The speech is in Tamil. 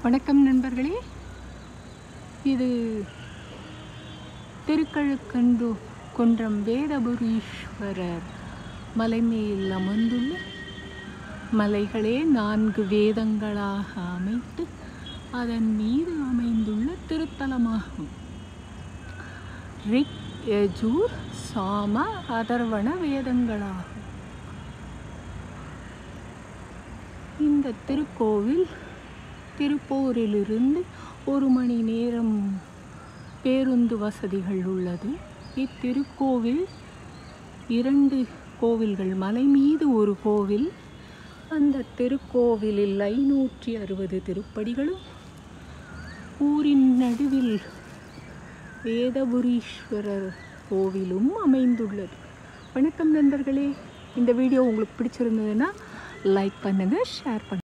வணக்கம் நண்பர்களே இது திருக்கழுக்கன்று குன்றம் வேதபுரீஸ்வரர் மலைமேல் அமர்ந்துள்ள மலைகளே நான்கு வேதங்களாக அமைத்து அதன் மீது அமைந்துள்ள திருத்தலமாகும் ரிக் யஜூர் சாம அதர்வண வேதங்களாகும் இந்த திருக்கோவில் திருப்பூரிலிருந்து ஒரு மணி நேரம் பேருந்து வசதிகள் உள்ளது இத்திருக்கோவில் இரண்டு கோவில்கள் மலை மீது ஒரு கோவில் அந்த திருக்கோவிலில் ஐநூற்றி அறுபது திருப்படிகளும் ஊரின் நடுவில் வேதபுரீஸ்வரர் கோவிலும் அமைந்துள்ளது வணக்கம் நண்பர்களே இந்த வீடியோ உங்களுக்கு பிடிச்சிருந்ததுன்னா லைக் பண்ணுங்கள் ஷேர் பண்ணுங்கள்